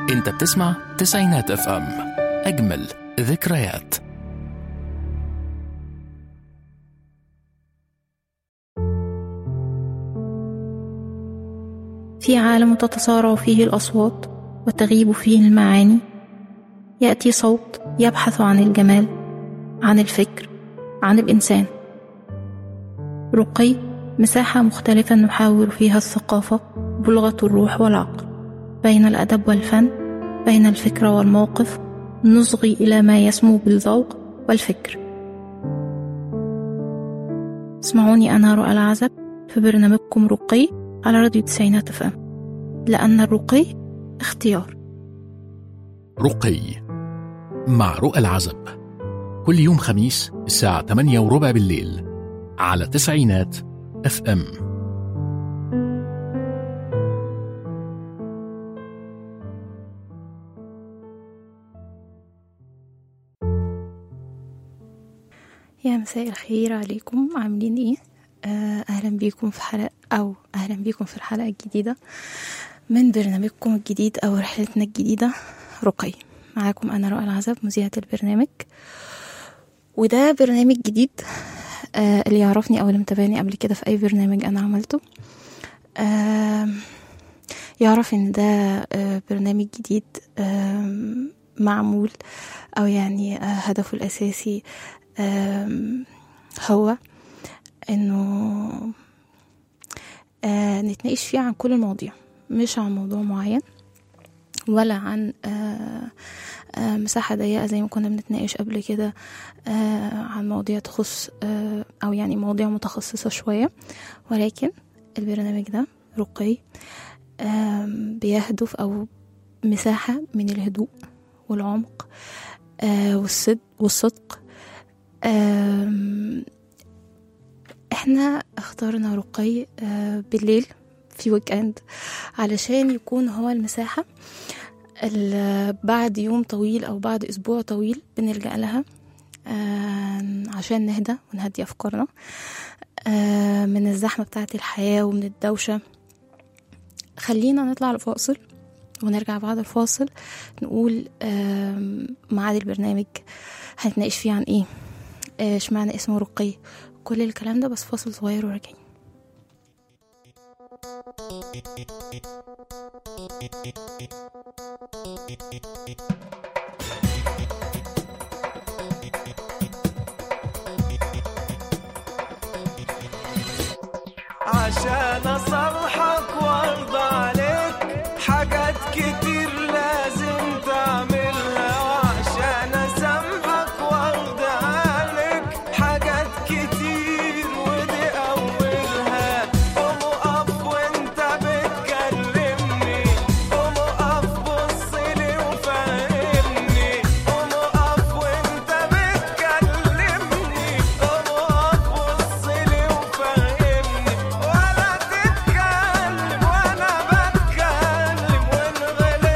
انت بتسمع تسعينات اف ام اجمل ذكريات في عالم تتصارع فيه الأصوات وتغيب فيه المعاني يأتي صوت يبحث عن الجمال عن الفكر عن الإنسان رقي مساحة مختلفة نحاور فيها الثقافة بلغة الروح والعقل بين الأدب والفن بين الفكرة والموقف نصغي إلى ما يسمو بالذوق والفكر اسمعوني أنا رؤى العزب في برنامجكم رقي على راديو تسعينات اف ام لأن الرقي اختيار رقي مع رؤى العزب كل يوم خميس الساعة 8 وربع بالليل على تسعينات اف ام يا مساء الخير عليكم عاملين ايه آه، اهلا بيكم في حلقة او اهلا بيكم في الحلقة الجديدة من برنامجكم الجديد او رحلتنا الجديدة رقي معاكم انا رؤى العزب مذيعة البرنامج وده برنامج جديد آه، اللي يعرفني او اللي متابعني قبل كده في اي برنامج انا عملته آه، يعرف ان ده آه، برنامج جديد آم، معمول او يعني آه، هدفه الاساسي آم، هو انه آه نتناقش فيه عن كل المواضيع مش عن موضوع معين ولا عن آه آه مساحة ضيقة زي ما كنا بنتناقش قبل كده آه عن مواضيع تخص آه أو يعني مواضيع متخصصة شوية ولكن البرنامج ده رقي آم، بيهدف أو مساحة من الهدوء والعمق آه والصدق والصدق آم، احنا اخترنا رقي آه، بالليل في ويك اند علشان يكون هو المساحة اللي بعد يوم طويل او بعد اسبوع طويل بنلجأ لها آه، عشان نهدى ونهدي افكارنا آه، من الزحمة بتاعة الحياة ومن الدوشة خلينا نطلع لفاصل ونرجع بعد الفاصل نقول آم، ميعاد البرنامج هنتناقش فيه عن ايه آه، اشمعنى اسمه رقي كل الكلام ده بس فاصل صغير وراجعين عشان اصلحك وارضى عليك حاجات كتير لازم تعملها وعشان اسامحك وارضى عليك حاجات كتير ودي اولها قوم اقف وانت بتكلمني قوم اقف بصلي وفهمني قوم اقف وانت بتكلمني قوم اقف بصلي وفهمني ولا تتكلم وانا بتكلم وان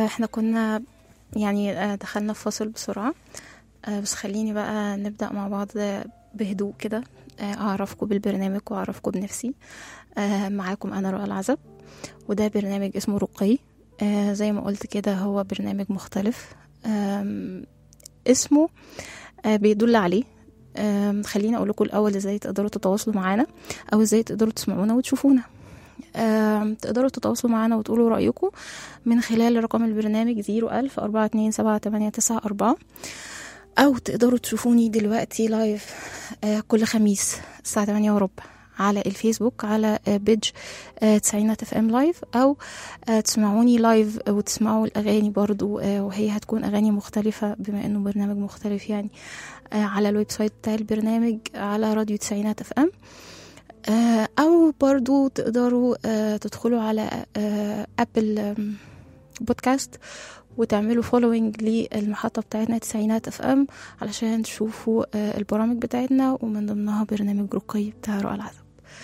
احنا كنا يعني آه، دخلنا في فاصل بسرعة آه، بس خليني بقى نبدأ مع بعض بهدوء كده آه، أعرفكم بالبرنامج وأعرفكم بنفسي آه، معاكم أنا رؤى العزب وده برنامج اسمه رقي آه، زي ما قلت كده هو برنامج مختلف آم، اسمه آه، بيدل عليه آم، خليني أقول لكم الأول إزاي تقدروا تتواصلوا معانا أو إزاي تقدروا تسمعونا وتشوفونا آم، تقدروا تتواصلوا معانا وتقولوا رأيكم من خلال رقم البرنامج زيرو ألف أربعة اتنين سبعة تمانية تسعة أربعة أو تقدروا تشوفوني دلوقتي لايف آه، كل خميس الساعة تمانية وربع على الفيسبوك على آه، بيج آه، تسعينات اف ام لايف أو آه، تسمعوني لايف وتسمعوا الأغاني برضو آه، وهي هتكون أغاني مختلفة بما إنه برنامج مختلف يعني آه، على الويب سايت بتاع البرنامج على راديو تسعينات اف ام آه، او برضو تقدروا آه، تدخلوا على آه، ابل آم، بودكاست وتعملوا فولوينج للمحطة بتاعتنا تسعينات اف ام علشان تشوفوا آه، البرامج بتاعتنا ومن ضمنها برنامج رقي بتاع رؤى العزب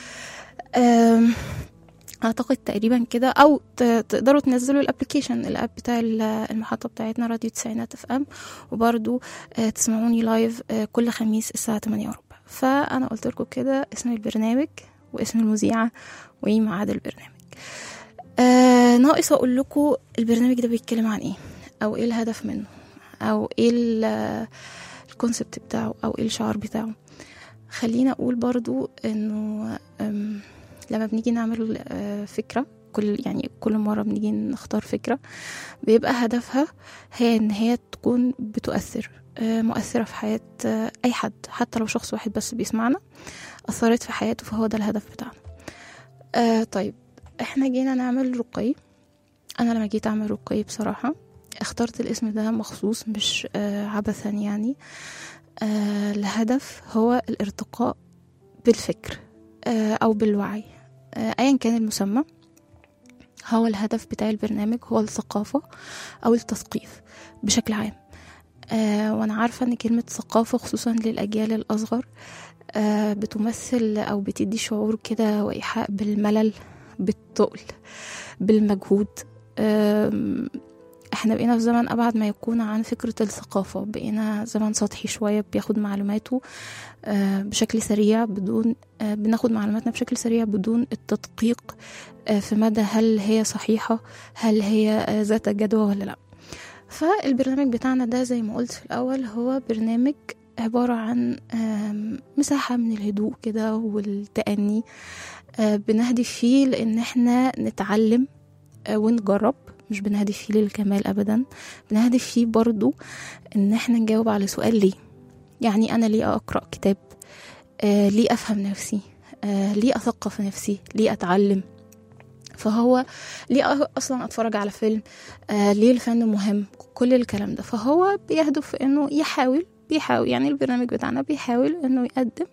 آم، اعتقد تقريبا كده او ت- تقدروا تنزلوا الابلكيشن الاب بتاع ال- المحطة بتاعتنا راديو تسعينات اف ام وبرضو آه، تسمعوني لايف آه، كل خميس الساعة 8 وربع فأنا قلت لكم كده اسم البرنامج واسم المذيعة وإيه ميعاد البرنامج آه ناقص أقول لكم البرنامج ده بيتكلم عن إيه أو إيه الهدف منه أو إيه ال- الكونسبت بتاعه أو إيه الشعار بتاعه خلينا أقول برضو إنه أم، لما بنيجي نعمل آه، فكرة كل يعني كل مرة بنيجي نختار فكرة بيبقى هدفها هي إن هي تكون بتؤثر آه، مؤثرة في حياة آه، أي حد حتى لو شخص واحد بس بيسمعنا أثرت في حياته فهو ده الهدف بتاعنا آه طيب احنا جينا نعمل رقي أنا لما جيت أعمل رقي بصراحة اخترت الاسم ده مخصوص مش آه عبثا يعني آه الهدف هو الارتقاء بالفكر آه أو بالوعي آه أيا كان المسمى هو الهدف بتاع البرنامج هو الثقافة أو التثقيف بشكل عام آه وأنا عارفة إن كلمة ثقافة خصوصا للأجيال الأصغر آه بتمثل أو بتدي شعور كده وإيحاء بالملل بالتقل بالمجهود آم، احنا بقينا في زمن أبعد ما يكون عن فكرة الثقافة بقينا زمن سطحي شوية بياخد معلوماته آه، بشكل سريع بدون آه، بناخد معلوماتنا بشكل سريع بدون التدقيق آه، في مدى هل هي صحيحة هل هي آه، ذات جدوى ولا لا فالبرنامج بتاعنا ده زي ما قلت في الأول هو برنامج عبارة عن آم، مساحة من الهدوء كده والتأني آه، بنهدف فيه لأن احنا نتعلم آه، ونجرب مش بنهدف فيه للكمال أبدا بنهدف فيه برضو إن احنا نجاوب على سؤال ليه يعني أنا ليه أقرأ كتاب آه، ليه أفهم نفسي آه، ليه أثقف نفسي ليه أتعلم فهو ليه أ- اصلا اتفرج على فيلم آه ليه الفن مهم كل الكلام ده فهو بيهدف في انه يحاول بيحاول يعني البرنامج بتاعنا بيحاول انه يقدم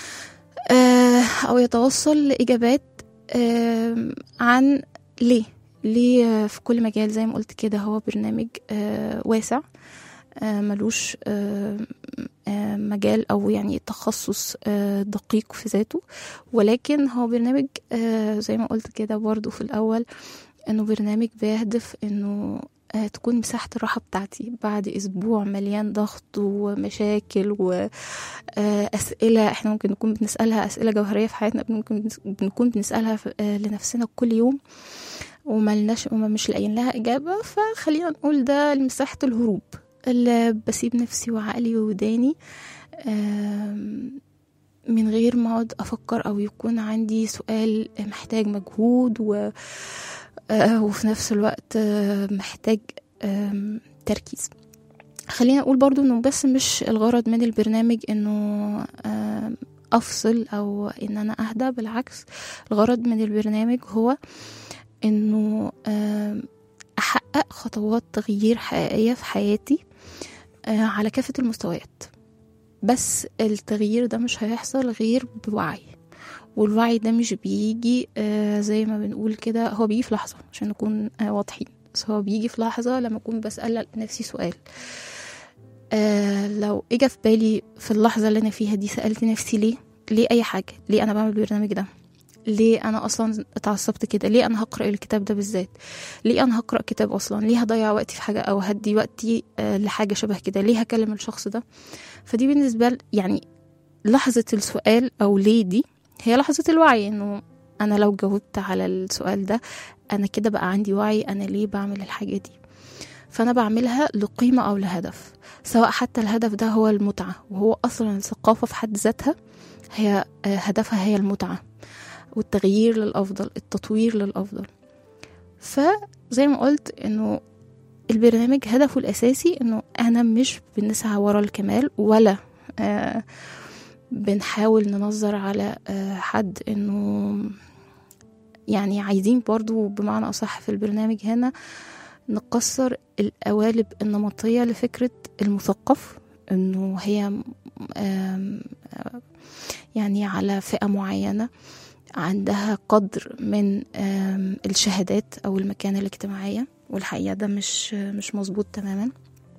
آه او يتوصل لاجابات آه عن ليه ليه آه، في كل مجال زي ما قلت كده هو برنامج آه واسع آه ملوش آه آه مجال او يعني تخصص آه دقيق في ذاته ولكن هو برنامج آه زي ما قلت كده برضو في الاول انه برنامج بيهدف انه آه، تكون مساحة الراحة بتاعتي بعد أسبوع مليان ضغط ومشاكل وأسئلة احنا ممكن نكون بنسألها أسئلة جوهرية في حياتنا ممكن بنس- بنكون بنسألها في- آه، لنفسنا كل يوم وملناش وما مش لاقيين لها إجابة فخلينا نقول ده مساحة الهروب اللي بسيب نفسي وعقلي ووداني آم، من غير ما اقعد افكر او يكون عندي سؤال محتاج مجهود و آه، وفي نفس الوقت آه، محتاج آم، تركيز خلينا اقول برضو انه بس مش الغرض من البرنامج انه آم، افصل او ان انا اهدى بالعكس الغرض من البرنامج هو انه آم، احقق خطوات تغيير حقيقية في حياتي آه، على كافة المستويات بس التغيير ده مش هيحصل غير بوعي والوعي ده مش بيجي آه زي ما بنقول كده هو بيجي في لحظة عشان نكون آه واضحين بس هو بيجي في لحظة لما أكون بسأل نفسي سؤال آه لو إجا في بالي في اللحظة اللي أنا فيها دي سألت نفسي ليه ليه أي حاجة ليه أنا بعمل البرنامج ده ليه انا اصلا اتعصبت كده ليه انا هقرا الكتاب ده بالذات ليه انا هقرا كتاب اصلا ليه هضيع وقتي في حاجه او هدي وقتي آه، لحاجه شبه كده ليه هكلم الشخص ده فدي بالنسبه ل- يعني لحظه السؤال او ليه دي هي لحظه الوعي انه انا لو جاوبت على السؤال ده انا كده بقى عندي وعي انا ليه بعمل الحاجه دي فانا بعملها لقيمه او لهدف سواء حتى الهدف ده هو المتعه وهو اصلا الثقافه في حد ذاتها هي آه، هدفها هي المتعه والتغيير للأفضل التطوير للأفضل فزي ما قلت إنه البرنامج هدفه الأساسي إنه أنا مش بنسعى ورا الكمال ولا آه بنحاول ننظر على آه حد إنه يعني عايزين برضو بمعنى أصح في البرنامج هنا نكسر القوالب النمطية لفكرة المثقف إنه هي آم، آه، يعني على فئة معينة عندها قدر من آم، الشهادات او المكانه الاجتماعيه والحقيقه ده مش مش مظبوط تماما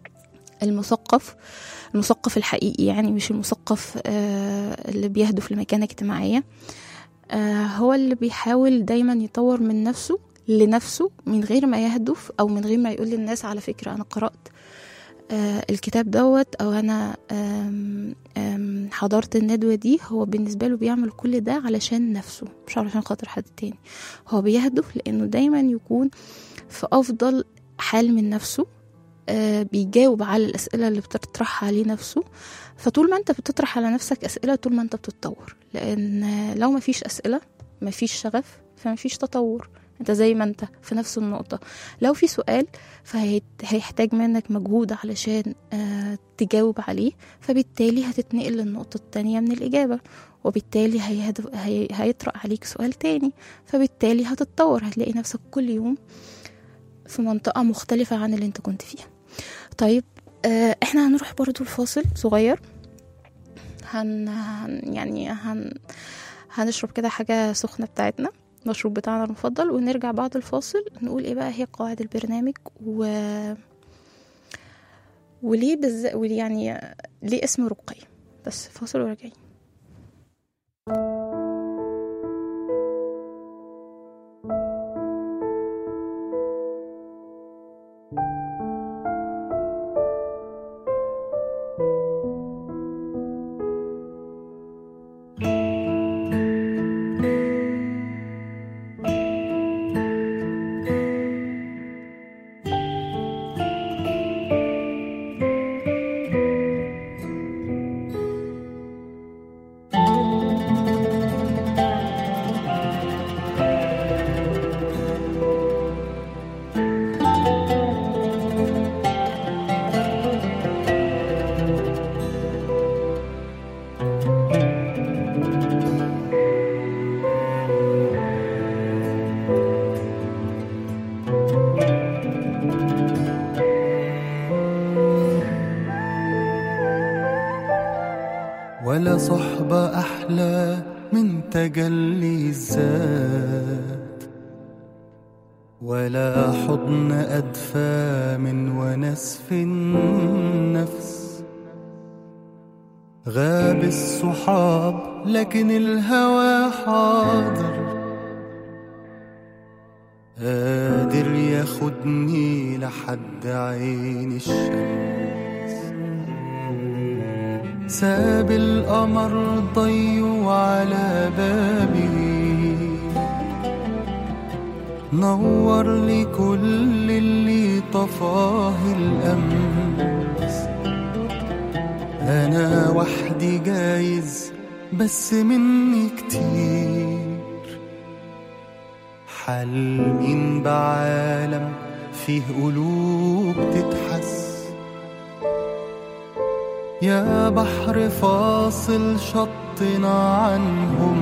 المثقف المثقف الحقيقي يعني مش المثقف آه، اللي بيهدف لمكانه اجتماعيه آه، هو اللي بيحاول دايما يطور من نفسه لنفسه من غير ما يهدف او من غير ما يقول للناس على فكره انا قرات آه، الكتاب دوت او انا آم، آم، حضرت الندوة دي هو بالنسبة له بيعمل كل ده علشان نفسه مش علشان خاطر حد تاني هو بيهدف لانه دايما يكون في افضل حال من نفسه آه، بيجاوب على الاسئله اللي بتطرحها عليه نفسه فطول ما انت بتطرح على نفسك اسئله طول ما انت بتتطور لان آه، لو مفيش اسئله مفيش شغف فمفيش تطور انت زي ما انت في نفس النقطه لو في سؤال فهيحتاج منك مجهود علشان آه، تجاوب عليه فبالتالي هتتنقل للنقطة التانية من الإجابة وبالتالي هيهدف هي هيطرق عليك سؤال تاني فبالتالي هتتطور هتلاقي نفسك كل يوم في منطقة مختلفة عن اللي انت كنت فيها طيب آه، احنا هنروح برضو الفاصل صغير هن, هن يعني هن هنشرب كده حاجة سخنة بتاعتنا المشروب بتاعنا المفضل ونرجع بعد الفاصل نقول ايه بقى هي قواعد البرنامج و وليه بز... وليه يعني ليه اسم رقي بس فاصل وراجعين ولا صحبة أحلى من تجلي الذات ولا حضن أدفى من ونس في النفس غاب الصحاب لكن الهوى حاضر قادر ياخدني لحد عين الشمس ساب القمر ضيو على بابي نور لي كل اللي طفاه الأمس أنا وحدي جايز بس مني كتير حلمين بعالم فيه قلوب تتحس يا بحر فاصل شطنا عنهم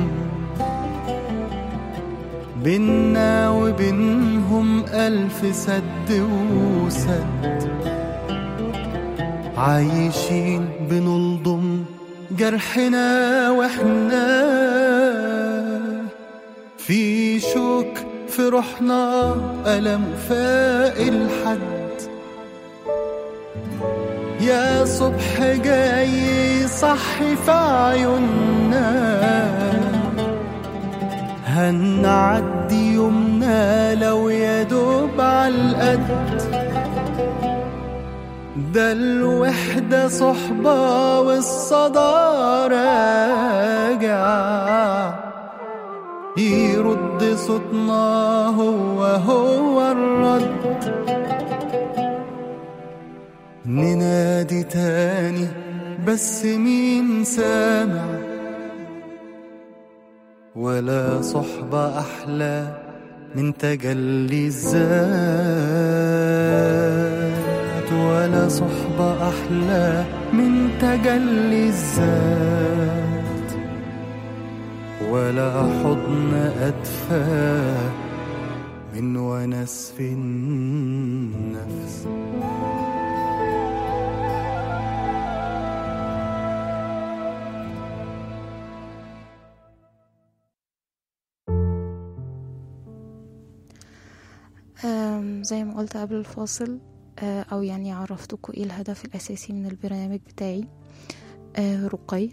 بينا وبينهم ألف سد وسد عايشين بنلضم جرحنا واحنا في شوك في روحنا ألم فاق الحد يا صبح جاي صحي في عيوننا هنعدي يومنا لو يدوب عالقد ده الوحدة صحبة والصدى راجع يرد صوتنا هو هو الرد ننادي تاني بس مين سامع ولا صحبة أحلى من تجلي الذات ولا صحبة أحلى من تجلي الذات ولا حضن أدفى من ونس في النفس أم، زي ما قلت قبل الفاصل آه، او يعني عرفتكم ايه الهدف الاساسي من البرنامج بتاعي آه، رقي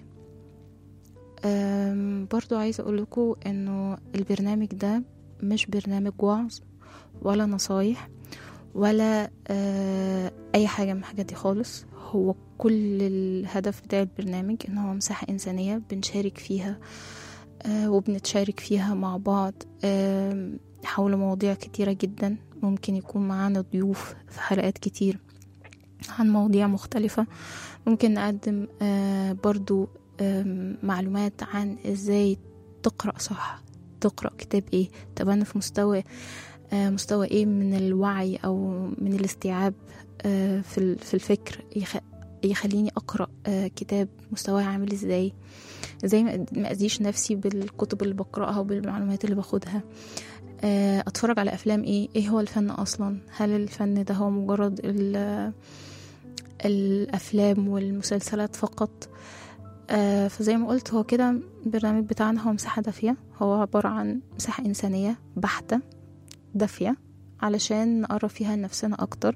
أم، برضو عايزة اقول لكم انه البرنامج ده مش برنامج وعظ ولا نصايح ولا آه، اي حاجة من الحاجات دي خالص هو كل الهدف بتاع البرنامج ان هو مساحة انسانية بنشارك فيها آه، وبنتشارك فيها مع بعض آم، حول مواضيع كتيرة جدا ممكن يكون معانا ضيوف في حلقات كتير عن مواضيع مختلفة ممكن نقدم آه، برضو آم، معلومات عن ازاي تقرأ صح تقرأ كتاب ايه طب انا في مستوى آه، مستوى ايه من الوعي او من الاستيعاب آه، في ال- في الفكر يخ- يخليني اقرا آه، كتاب مستواه عامل ازاي ازاي ما أد- ما اذيش نفسي بالكتب اللي بقراها وبالمعلومات اللي باخدها آه، اتفرج على افلام ايه ايه هو الفن اصلا هل الفن ده هو مجرد ال- الافلام والمسلسلات فقط آه، فزي ما قلت هو كده البرنامج بتاعنا هو مساحة دافية هو عبارة عن مساحة إنسانية بحتة دافية علشان نقرب فيها لنفسنا أكتر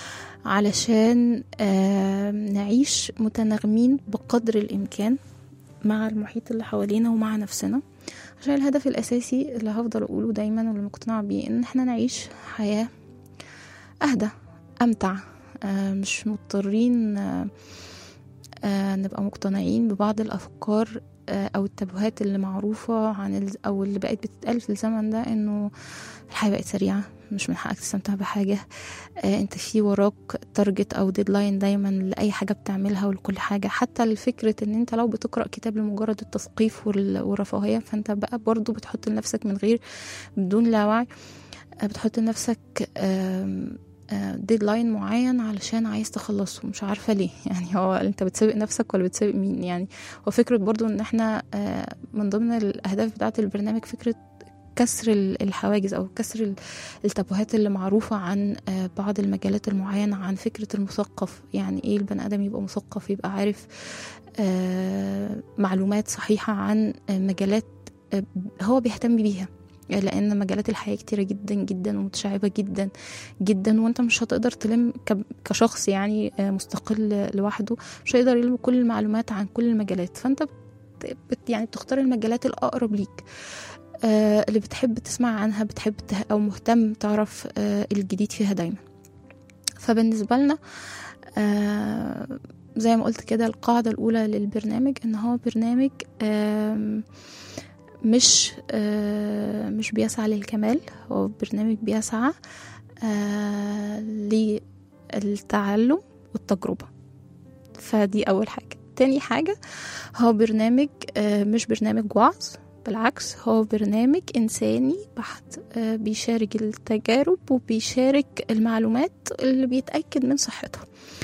علشان آه، نعيش متناغمين بقدر الإمكان مع المحيط اللي حوالينا ومع نفسنا عشان الهدف الأساسي اللي هفضل أقوله دايما واللي مقتنعة بيه إن احنا نعيش حياة أهدى أمتع آه، مش مضطرين آه، آه، نبقى مقتنعين ببعض الأفكار آه، أو التبهات اللي معروفة عن ال... أو اللي بقت بتتقال في الزمن ده إنه الحياة بقت سريعة مش من حقك تستمتع بحاجة آه، انت في وراك تارجت او ديدلاين دايما لاي حاجه بتعملها ولكل حاجه حتى لفكره ان انت لو بتقرا كتاب لمجرد التثقيف وال- والرفاهيه فانت بقى برضو بتحط لنفسك من غير بدون لا وعي آه، بتحط لنفسك آم، آه، ديدلاين معين علشان عايز تخلصه مش عارفه ليه يعني هو انت بتسابق نفسك ولا بتسابق مين يعني وفكره برضو ان احنا آه، من ضمن الاهداف بتاعه البرنامج فكره كسر ال- الحواجز او كسر ال- التابوهات اللي معروفة عن آه، بعض المجالات المعينة عن فكرة المثقف يعني ايه البني ادم يبقى مثقف يبقى عارف آه، معلومات صحيحة عن آه، مجالات آه، هو بيهتم بيها لان مجالات الحياه كتيره جدا جدا ومتشعبه جدا جدا وانت مش هتقدر تلم ك- كشخص يعني آه، مستقل لوحده مش هيقدر يلم كل المعلومات عن كل المجالات فانت بت بت- يعني بتختار المجالات الاقرب ليك آه، اللي بتحب تسمع عنها بتحب ته- او مهتم تعرف آه، الجديد فيها دايما فبالنسبه لنا آه، زي ما قلت كده القاعده الاولى للبرنامج ان هو برنامج آم، مش آه، مش بيسعى للكمال هو برنامج بيسعى آه، للتعلم والتجربه فدي اول حاجه تاني حاجه هو برنامج آه، مش برنامج وعظ بالعكس هو برنامج إنساني بحت آه، بيشارك التجارب وبيشارك المعلومات اللي بيتأكد من صحتها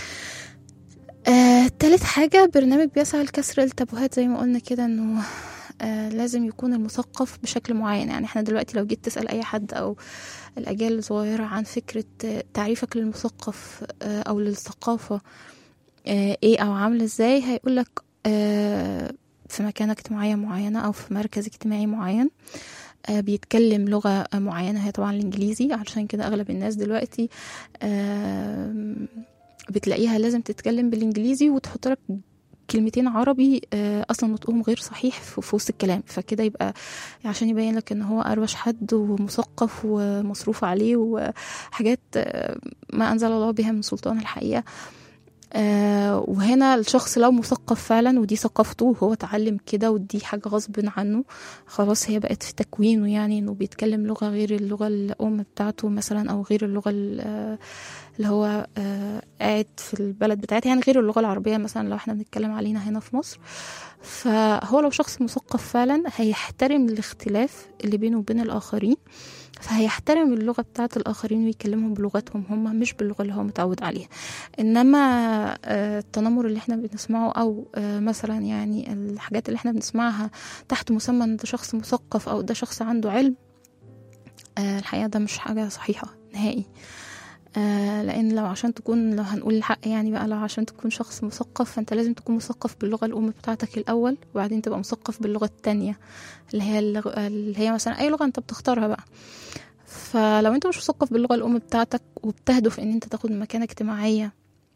آه، تالت حاجة برنامج بيسعى لكسر التابوهات زي ما قلنا كده انه آه لازم يكون المثقف بشكل معين يعني احنا دلوقتي لو جيت تسأل اي حد او الاجيال الصغيرة عن فكرة آه، تعريفك للمثقف آه او للثقافة آه ايه او عاملة ازاي هيقولك آه في مكانة اجتماعية معينة او في مركز اجتماعي معين آه بيتكلم لغة معينة هي طبعا الانجليزي علشان كده اغلب الناس دلوقتي آه بتلاقيها لازم تتكلم بالانجليزي وتحط لك كلمتين عربي آه، اصلا نطقهم غير صحيح في في وسط الكلام فكده يبقى عشان يبين لك ان هو اروش حد ومثقف ومصروف عليه وحاجات آه، ما انزل الله بها من سلطان الحقيقه آه وهنا الشخص لو مثقف فعلا ودي ثقافته وهو اتعلم كده ودي حاجة غصب عنه خلاص هي بقت في تكوينه يعني انه بيتكلم لغة غير اللغة الأم بتاعته مثلا أو غير اللغة ال- آه، اللي هو آه قاعد في البلد بتاعتها يعني غير اللغة العربية مثلا لو احنا بنتكلم علينا هنا في مصر فهو لو شخص مثقف فعلا هيحترم الاختلاف اللي بينه وبين الآخرين فهيحترم اللغة بتاعت الآخرين ويكلمهم بلغتهم هم مش باللغة اللي هو متعود عليها إنما آه، التنمر اللي احنا بنسمعه أو آه، مثلا يعني الحاجات اللي احنا بنسمعها تحت مسمى إن ده شخص مثقف أو ده شخص عنده علم آه، الحقيقة ده مش حاجة صحيحة نهائي آه لان لو عشان تكون لو هنقول الحق يعني بقى لو عشان تكون شخص مثقف فانت لازم تكون مثقف باللغه الام بتاعتك الاول وبعدين تبقى مثقف باللغه التانية اللي هي اللغة اللي هي مثلا اي لغه انت بتختارها بقى فلو انت مش مثقف باللغه الام بتاعتك وبتهدف ان انت تاخد مكانه اجتماعيه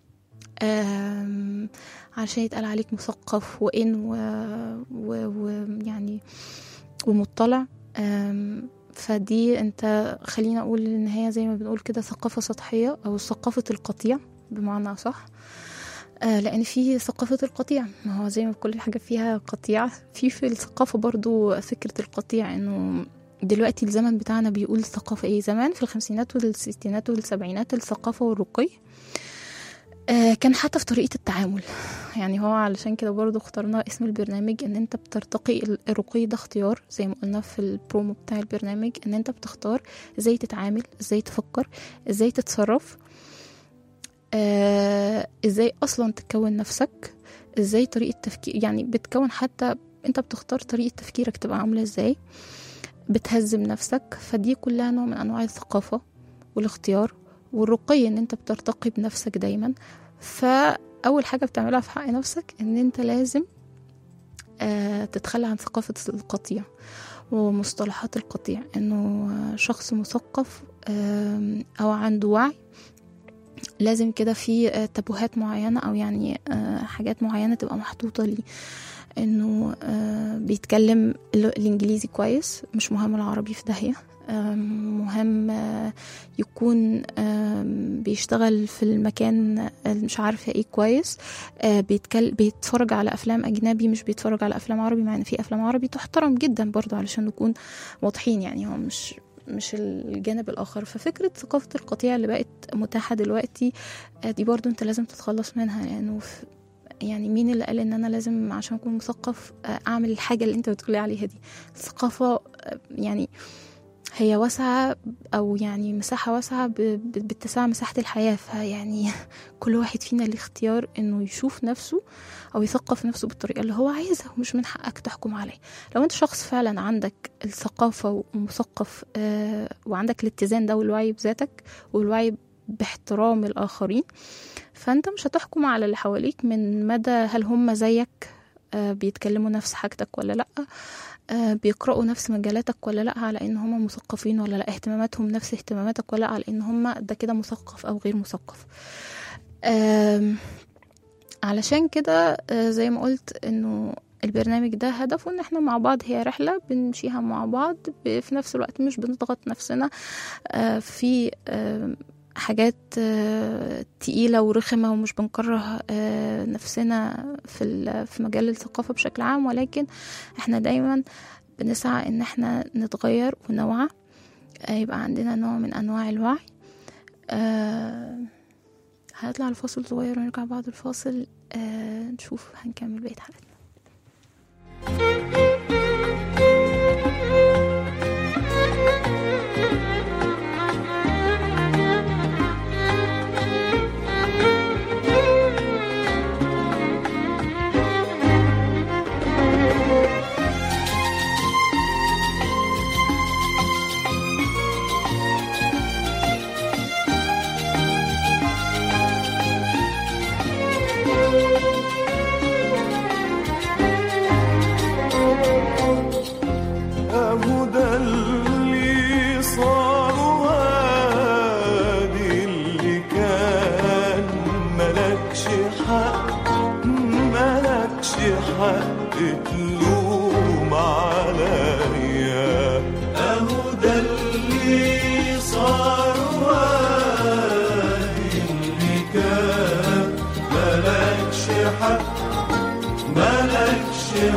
آم، عشان يتقال عليك مثقف وان ويعني و... و... يعني ومطلع آم، فدي انت خلينا اقول ان هي زي ما بنقول كده ثقافة سطحية او ثقافة القطيع بمعنى صح آه لان في ثقافة القطيع ما هو زي ما كل حاجة فيها قطيع في في الثقافة برضو فكرة القطيع انه دلوقتي الزمن بتاعنا بيقول الثقافة ايه زمان في الخمسينات والستينات والسبعينات الثقافة والرقي آه كان حتى في طريقة التعامل يعني هو علشان كده برضو اخترنا اسم البرنامج ان انت بترتقي ال- الرقي ده اختيار زي ما قلنا في البرومو بتاع البرنامج ان انت بتختار ازاي تتعامل ازاي تفكر ازاي تتصرف آه ازاي اصلا تكون نفسك ازاي طريقة تفكير يعني بتكون حتى انت بتختار طريقة تفكيرك تبقى عاملة ازاي بتهذب نفسك فدي كلها نوع من انواع الثقافة والاختيار والرقي ان انت بترتقي بنفسك دايما فاول حاجة بتعملها في حق نفسك ان انت لازم آه تتخلى عن ثقافة القطيع ومصطلحات القطيع انه شخص مثقف آم، او عنده وعي لازم كده في آه، تابوهات معينة او يعني آه، حاجات معينة تبقى محطوطة ليه انه آه، بيتكلم ال- الانجليزي كويس مش مهم العربي في داهية آم، مهم آه، يكون آم، بيشتغل في المكان اللي مش عارفة ايه كويس آه، بيتكل... بيتفرج على افلام اجنبي مش بيتفرج على افلام عربي مع ان في افلام عربي تحترم جدا برضو علشان نكون واضحين يعني هو مش مش الجانب الاخر ففكره ثقافه القطيع اللي بقت متاحه دلوقتي آه، دي برضو انت لازم تتخلص منها لانه في يعني مين اللي قال ان انا لازم عشان اكون مثقف آه، اعمل الحاجه اللي انت بتقولي عليها دي الثقافه آه، يعني هي واسعة أو يعني مساحة واسعة ب- ب- باتساع مساحة الحياة فيعني كل واحد فينا ليه اختيار إنه يشوف نفسه أو يثقف نفسه بالطريقة اللي هو عايزها ومش من حقك تحكم عليه لو أنت شخص فعلا عندك الثقافة ومثقف آه وعندك الاتزان ده والوعي بذاتك والوعي باحترام الآخرين فأنت مش هتحكم على اللي حواليك من مدى هل هم زيك آه بيتكلموا نفس حاجتك ولا لأ آه، بيقرأوا نفس مجالاتك ولا لأ على إن هم مثقفين ولا لأ اهتماماتهم نفس اهتماماتك ولا لأ على إن هم ده كده مثقف أو غير مثقف آم، علشان كده آه، زي ما قلت إنه البرنامج ده هدفه إن احنا مع بعض هي رحلة بنمشيها مع بعض ب- في نفس الوقت مش بنضغط نفسنا آه، في آم، حاجات آه، تقيلة ورخمة ومش بنكره آه، نفسنا في ال- في مجال الثقافة بشكل عام ولكن احنا دايما بنسعى ان احنا نتغير ونوعى آه، يبقى عندنا نوع من انواع الوعي آه، هنطلع الفاصل صغير ونرجع بعد الفاصل آه، نشوف هنكمل بقية حلقتنا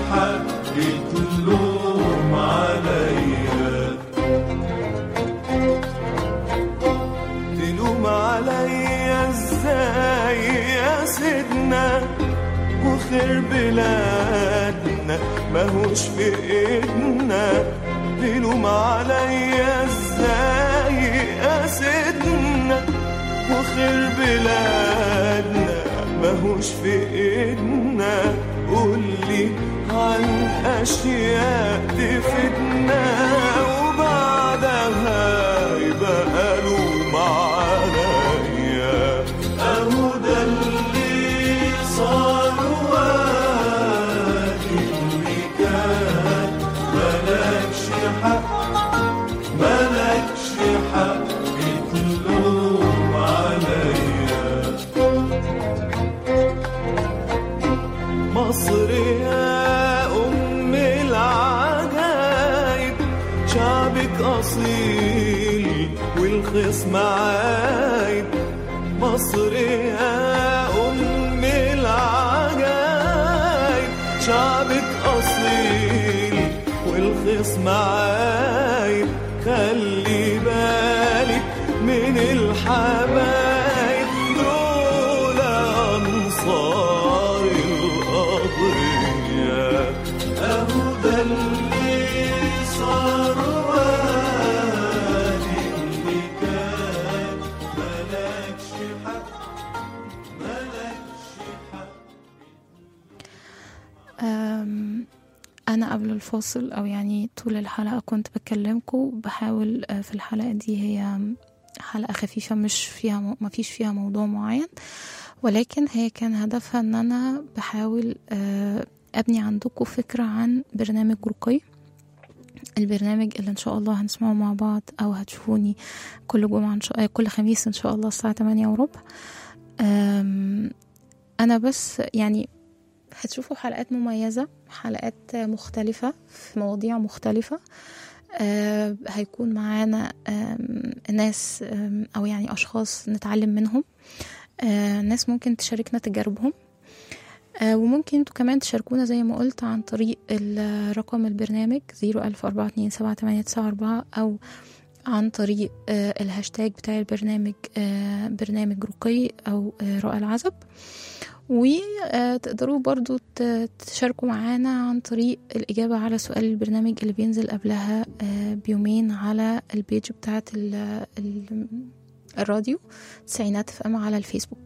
حق تلوم عليا تلوم عليا ازاي يا سيدنا وخير بلادنا ماهوش في ايدنا تلوم عليا ازاي يا سيدنا وخير بلادنا ماهوش في ايدنا قولي عن اشياء تفيدنا وبعدها يبقى لوم عليا اهو ده اللي صار وادي اللي كان ملكش حق ملكش حق تلوم عليا مصر يا أم العجايب شعبك أصيل والخصم عايب مصر يا أم العجايب شعبك أصيل والخصم عايب خلي بالك من الحبايب دول أنصار الأضرياء أهو ده اللي صار وادي اللي كان ملكش حق ملكش حق أم، أنا قبل الفاصل أو يعني طول الحلقة كنت بكلمكم بحاول آه، في الحلقة دي هي حلقة خفيفة مش فيها م- ما فيش فيها موضوع معين ولكن هي كان هدفها ان انا بحاول آه، ابني عندكم فكرة عن برنامج رقي البرنامج اللي ان شاء الله هنسمعه مع بعض او هتشوفوني كل جمعة إن شاء... آه، كل خميس ان شاء الله الساعة 8 وربع أم، انا بس يعني هتشوفوا حلقات مميزة حلقات مختلفة في مواضيع مختلفة آه هيكون معانا آم، ناس آم، أو يعني أشخاص نتعلم منهم آه ناس ممكن تشاركنا تجاربهم آه وممكن انتوا كمان تشاركونا زي ما قلت عن طريق ال- رقم البرنامج زيرو ألف أربعة اتنين سبعة تمانية تسعة أربعة أو عن طريق آه الهاشتاج بتاع البرنامج آه برنامج رقي أو آه رؤى العزب وتقدروا برضو ت- تشاركوا معانا عن طريق الإجابة على سؤال البرنامج اللي بينزل قبلها آه، بيومين على البيج بتاعة ال- ال- الراديو تسعينات اف ام على الفيسبوك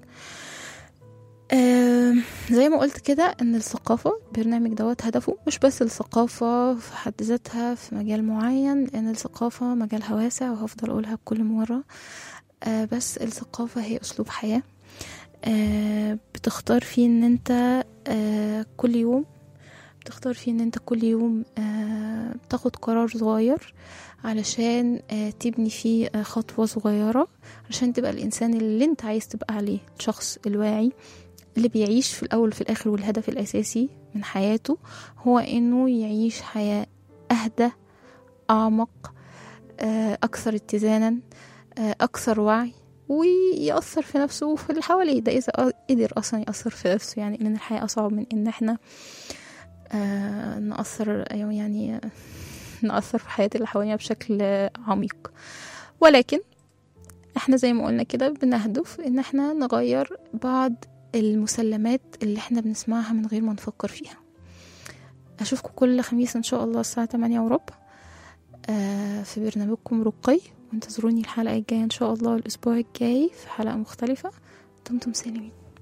آه، زي ما قلت كده ان الثقافة البرنامج دوت هدفه مش بس الثقافة في حد ذاتها في مجال معين لان الثقافة مجالها واسع وهفضل اقولها كل مرة آه، بس الثقافة هي اسلوب حياة آه، بتختار فيه ان انت آه، كل يوم بتختار فيه ان انت كل يوم آه، تاخد قرار صغير علشان آه، تبني فيه آه، خطوة صغيرة عشان تبقى الإنسان اللي انت عايز تبقى عليه الشخص الواعي اللي بيعيش في الأول وفي الآخر والهدف الأساسي من حياته هو إنه يعيش حياة أهدى أعمق آه، أكثر اتزانا آه، أكثر وعي ويأثر في نفسه وفي اللي حواليه ده إذا قدر أصلا يأثر في نفسه يعني لأن الحياة أصعب من إن إحنا آه، نأثر يعني نأثر في حياة اللي حوالينا بشكل عميق ولكن احنا زي ما قلنا كده بنهدف ان احنا نغير بعض المسلمات اللي احنا بنسمعها من غير ما نفكر فيها اشوفكم كل خميس ان شاء الله الساعة 8 وربع آه، في برنامجكم رقي وانتظروني الحلقة الجاية ان شاء الله الاسبوع الجاي في حلقة مختلفة دمتم سالمين